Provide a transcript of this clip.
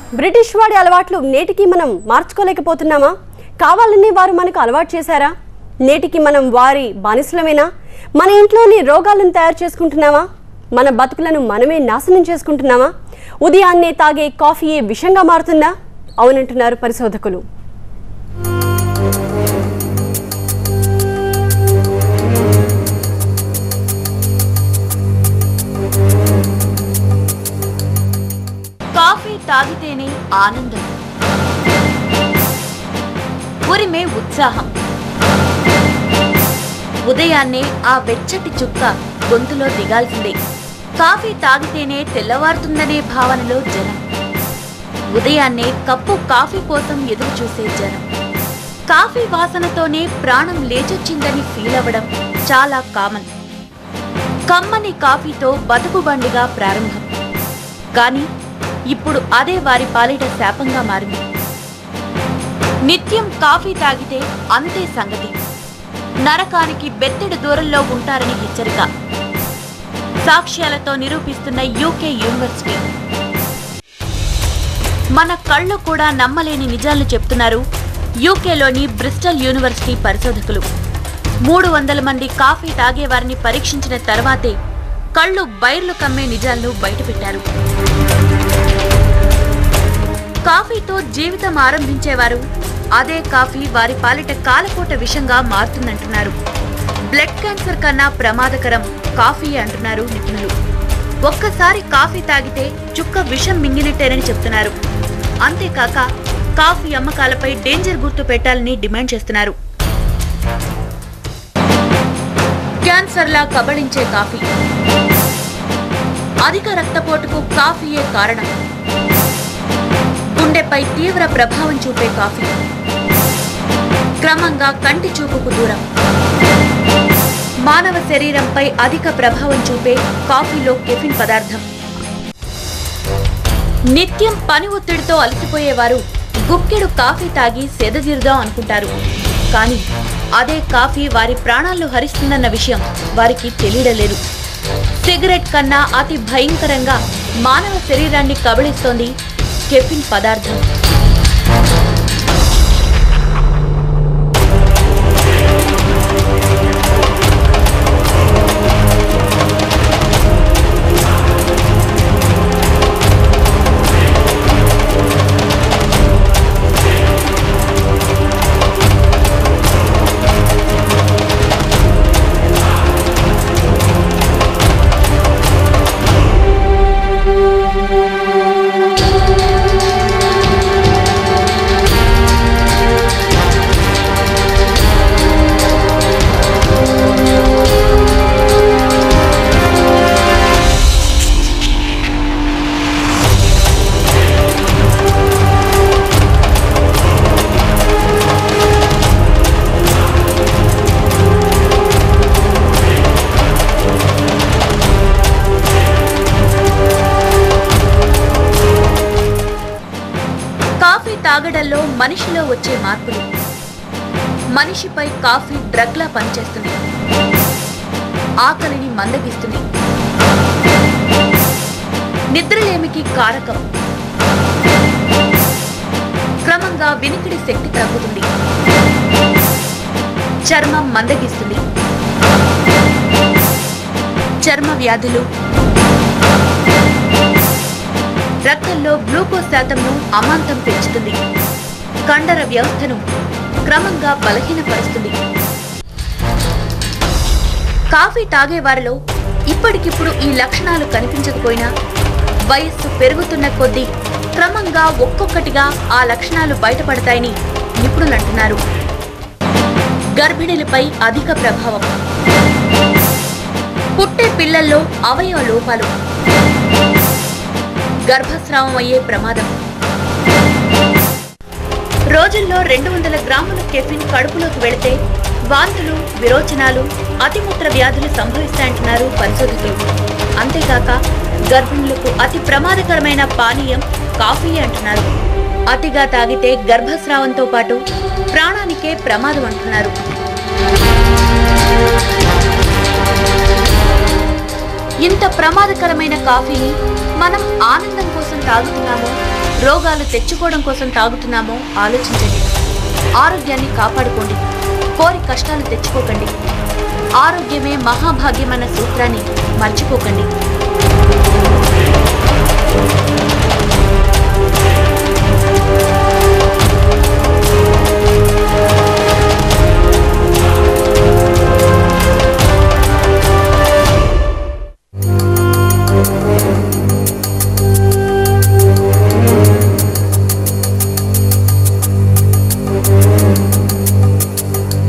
British వాడి అలవాట్లు నేటికి మనం మార్చుకోలేకపోతున్నామా కావాలని వారు మనకు అలవాటు చేశారా నేటికి మనం వారి బానిసలమేనా మన ఇంట్లోని రోగాలను తయారు చేసుకుంటున్నామా మన బతుకులను మనమే నాశనం చేసుకుంటున్నామా ఉదయాన్నే తాగే కాఫీయే విషంగా మారుతుందా అవునంటున్నారు పరిశోధకులు కాఫీ తాగితేనే ఆనందం ఉరిమే ఉత్సాహం ఉదయాన్నే ఆ వెచ్చటి చుక్క గొంతులో దిగాల్సిందే కాఫీ తాగితేనే తెల్లవారుతుందనే భావనలో జనం ఉదయాన్నే కప్పు కాఫీ కోసం ఎదురు చూసే జనం కాఫీ వాసనతోనే ప్రాణం లేచొచ్చిందని ఫీల్ అవ్వడం చాలా కామన్ కమ్మని కాఫీతో బతుకుబండిగా ప్రారంభం కానీ ఇప్పుడు అదే వారి పాలిట శాపంగా మారింది నిత్యం కాఫీ తాగితే అంతే సంగతి నరకానికి బెత్తెడు దూరంలో ఉంటారని హెచ్చరిక సాక్ష్యాలతో నిరూపిస్తున్న యూకే యూనివర్సిటీ మన కళ్ళు కూడా నమ్మలేని నిజాలు చెప్తున్నారు యూకేలోని బ్రిస్టల్ యూనివర్సిటీ పరిశోధకులు మూడు వందల మంది కాఫీ తాగేవారిని పరీక్షించిన తర్వాతే కళ్ళు బైర్లు కమ్మే నిజాలను బయటపెట్టారు కాఫీతో జీవితం ఆరంభించేవారు అదే కాఫీ వారి పాలిట కాలకోట విషంగా మారుతుందంటున్నారు బ్లడ్ క్యాన్సర్ కన్నా ప్రమాదకరం కాఫీ అంటున్నారు నిపుణులు ఒక్కసారి కాఫీ తాగితే చుక్క విషం మింగినట్టేనని చెప్తున్నారు అంతేకాక కాఫీ అమ్మకాలపై డేంజర్ గుర్తు పెట్టాలని డిమాండ్ చేస్తున్నారు క్యాన్సర్లా కబళించే కాఫీ అధిక రక్తపోటుకు కాఫీయే కారణం గుండెపై తీవ్ర ప్రభావం చూపే కాఫీ క్రమంగా కంటి చూపుకు దూరం మానవ శరీరంపై అధిక ప్రభావం చూపే కాఫీలో కెఫిన్ పదార్థం నిత్యం పని ఒత్తిడితో అలసిపోయేవారు గుక్కెడు కాఫీ తాగి సెదజీరుదాం అనుకుంటారు కానీ అదే కాఫీ వారి ప్రాణాలను హరిస్తుందన్న విషయం వారికి తెలియడలేదు సిగరెట్ కన్నా అతి భయంకరంగా మానవ శరీరాన్ని కబళిస్తోంది కెఫిన్ పదార్థం కాఫీ తాగడంలో మనిషిలో వచ్చే మార్పులు మనిషిపై కాఫీ డ్రగ్లా పనిచేస్తుంది ఆకలిని మందగిస్తుంది నిద్రలేమికి కారకం క్రమంగా వినికిడి శక్తి తగ్గుతుంది చర్మం మందగిస్తుంది చర్మ వ్యాధులు రక్తంలో గ్లూకోజ్ శాతంను అమాంతం పెంచుతుంది కండర వ్యవస్థను క్రమంగా బలహీనపరుస్తుంది కాఫీ తాగేవారిలో ఇప్పటికిప్పుడు ఈ లక్షణాలు కనిపించకపోయినా వయస్సు పెరుగుతున్న కొద్దీ క్రమంగా ఒక్కొక్కటిగా ఆ లక్షణాలు బయటపడతాయని నిపుణులు అంటున్నారు గర్భిణీలపై అధిక ప్రభావం పుట్టే పిల్లల్లో అవయవ లోపాలు గర్భస్రావం అయ్యే ప్రమాదం రోజుల్లో రెండు వందల గ్రాముల కెఫిన్ కడుపులోకి వెళితే వాంతులు విరోచనాలు అతిమూత్ర వ్యాధులు సంభవిస్తాయంటున్నారు పరిశోధకులు అంతేకాక గర్భిణులకు అతి ప్రమాదకరమైన పానీయం కాఫీ అంటున్నారు అతిగా తాగితే గర్భస్రావంతో పాటు ప్రాణానికే ప్రమాదం అంటున్నారు ఇంత ప్రమాదకరమైన కాఫీని మనం ఆనందం కోసం తాగుతున్నామో రోగాలు తెచ్చుకోవడం కోసం తాగుతున్నామో ఆలోచించండి ఆరోగ్యాన్ని కాపాడుకోండి కోరి కష్టాలు తెచ్చుకోకండి ఆరోగ్యమే మహాభాగ్యమన్న సూత్రాన్ని మర్చిపోకండి